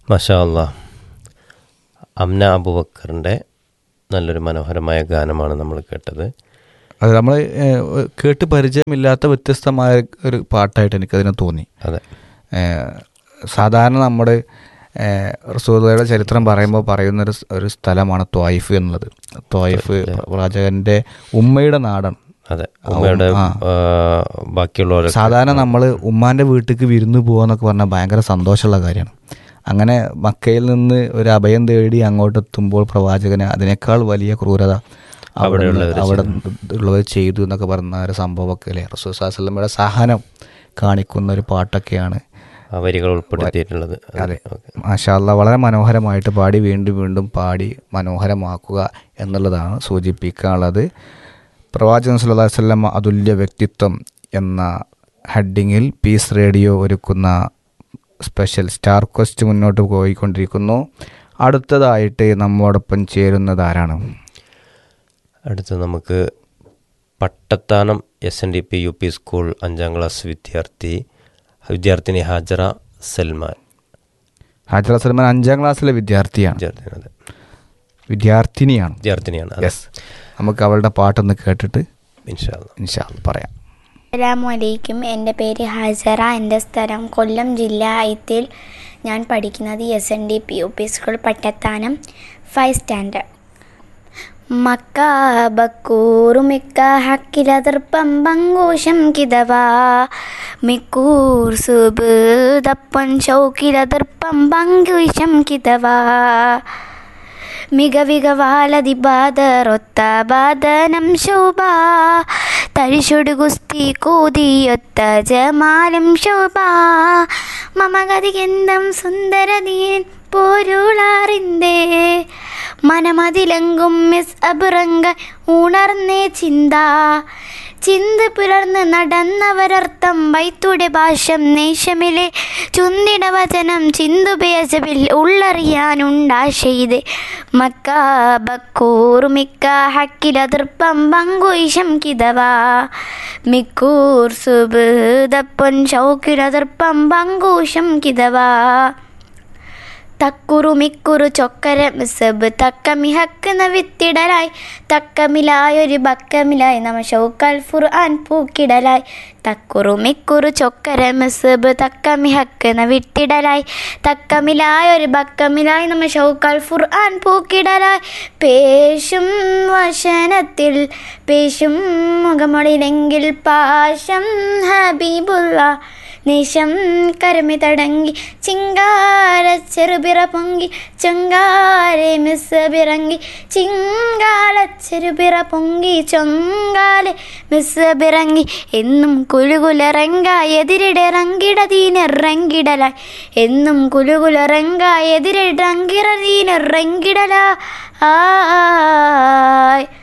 മഷാ അല്ലാ അംന അബുബക്കറിൻ്റെ നല്ലൊരു മനോഹരമായ ഗാനമാണ് നമ്മൾ കേട്ടത് അത് നമ്മൾ കേട്ട് പരിചയമില്ലാത്ത വ്യത്യസ്തമായ ഒരു പാട്ടായിട്ട് എനിക്കതിനെ തോന്നി അതെ ഏഹ് സാധാരണ നമ്മുടെ റസൂദയുടെ ചരിത്രം പറയുമ്പോൾ പറയുന്ന ഒരു സ്- ഒരു സ്ഥലമാണ് ത്വായിഫ് എന്നുള്ളത് ത്വായിഫ് പ്രവാചകന്റെ ഉമ്മയുടെ നാടാണ് അതെ ഉമ്മയുടെ ആ. ആ, ബാക്കിയുള്ളവരൊക്കെ സാധാരണ നമ്മൾ ഉമ്മാന്റെ വീട്ടിലേക്ക് വിരുന്ന് പോകാന്നൊക്കെ പറഞ്ഞാൽ ഭയങ്കര സന്തോഷമുള്ള കാര്യമാണ് അങ്ങനെ മക്കയിൽ നിന്ന് ഒരു അഭയം തേടി അങ്ങോട്ട് എത്തുമ്പോൾ പ്രവാചകന് അതിനേക്കാൾ വലിയ ക്രൂരത അവിടെ അവിടെ ഉള്ളവർ ചെയ്തു എന്നൊക്കെ പറഞ്ഞ ഒരു സംഭവമൊക്കെ അല്ലേ റസൂൽ സാഹസ്ലമയുടെ സഹനം കാണിക്കുന്ന ഒരു പാട്ടൊക്കെയാണ് ആ വരികൾ ഉൾപ്പെടുത്തിയിട്ടുള്ളത് അതെ മാഷാല്ല വളരെ മനോഹരമായിട്ട് പാടി വീണ്ടും വീണ്ടും പാടി മനോഹരമാക്കുക എന്നുള്ളതാണ് സൂചിപ്പിക്കാനുള്ളത് പ്രവാചകൻ സല്ലല്ലാഹു അലൈഹി വസല്ലം അതുല്യ വ്യക്തിത്വം എന്ന ഹെഡിങ്ങിൽ പീസ് റേഡിയോ ഒരുക്കുന്ന സ്പെഷ്യൽ സ്റ്റാർ ക്വസ്റ്റ് മുന്നോട്ട് പോയിക്കൊണ്ടിരിക്കുന്നു അടുത്തതായിട്ട് നമ്മോടൊപ്പം ചേരുന്നത് ആരാണ് അടുത്ത് നമുക്ക് Pattathanam S N D P U P school അഞ്ചാം ക്ലാസ് വിദ്യാർത്ഥി വിദ്യാർത്ഥിനി ഹാജറ സൽമാൻ ഹാജറ സൽമാൻ അഞ്ചാം ക്ലാസ്സിലെ വിദ്യാർത്ഥിയാണ് വിദ്യാർത്ഥിനി അതെ വിദ്യാർത്ഥിനിയാണ് വിദ്യാർത്ഥിനിയാണ് അതെ യെസ് നമുക്ക് അവളുടെ പാട്ടൊന്ന് കേട്ടിട്ട് ഇൻഷാ അല്ലാ. ഇൻഷാ അല്ലാ പറയാം അസ്സലാമലൈക്കും എൻ്റെ പേര് ഹാജറ എൻ്റെ സ്ഥലം കൊല്ലം ജില്ല ഐത്തിൽ ഞാൻ പഠിക്കുന്നത് S N D P U P school Pattathanam five standard മക്ക ബക്കൂറുമിക്ക ഹക്കിലതിർപ്പം പങ്കൂശം കിതവാ മിക്കൂർ സുബ് ദപ്പൻ ഷൗക്കിലതിർപ്പം പങ്കുശം കിതവാ മികവികവാലതി ബാധറൊത്ത ബാധനം ശോഭ തഴിച്ചൊടു ഗുസ്തി കൂതിയൊത്ത ജമാലും ശോഭ മമഗതികെന്തം സുന്ദരതീൻ പോരുളാറിന്തേ മനമതിലെങ്കും മിസ് അബുറങ്ക ഉണർന്നേ ചിന്ത ചിന്ത പുലർന്ന് നടന്നവരർത്ഥം വൈത്തുടെ ഭാഷം നേശമിലെ ചുന്തിട വചനം ചിന്തുപേശവിൽ ഉള്ളറിയാനുണ്ടാശെയ്ത് മക്ക ബക്കൂർ മിക്ക ഹക്കിലതിർപ്പം പങ്കുയിഷം കിതവാ മിക്കൂർ സുബ് ദപ്പൊൻ ഷൗക്കിലതിർപ്പം പങ്കൂശം കിതവാ തക്കുറു മിക്കുറു ചൊക്കര മിസബ് തക്കമി ഹക്കുന്ന വിത്തിടലായി തക്കമിലായൊരു ബക്കമിലായി നമ ഷൗക്കൽ ഫുർആൻ പൂക്കിടലായി തക്കുറു മിക്കുറു ചൊക്കര മിസബ് തക്കമി ഹക്കുന്ന വിത്തിടലായി തക്കമിലായൊരു ബക്കമിലായി നമ ഷൗക്കൽ ഫുർആൻ പൂക്കിടലായി പേശും വശനത്തിൽ പേശും മുഖമൊളിലെങ്കിൽ പാശം ഹബീബുള്ള നിശം കരമി തടങ്ങി ചിങ്കാര ചെറുപിറ പൊങ്കി ചൊങ്കാരെ മിസ്സബിറങ്ങി ചിങ്കാല ചെറുപിറ പൊങ്കി ചൊങ്കാലെ മിസ്സബിറങ്ങി എന്നും കുലുകുലറങ്ക എതിരിടറങ്കിടതീനിറങ്കിടലായി എന്നും കുലുകുലറങ്ക എതിരിടറങ്കിടതീനിറങ്കിടല ആയ്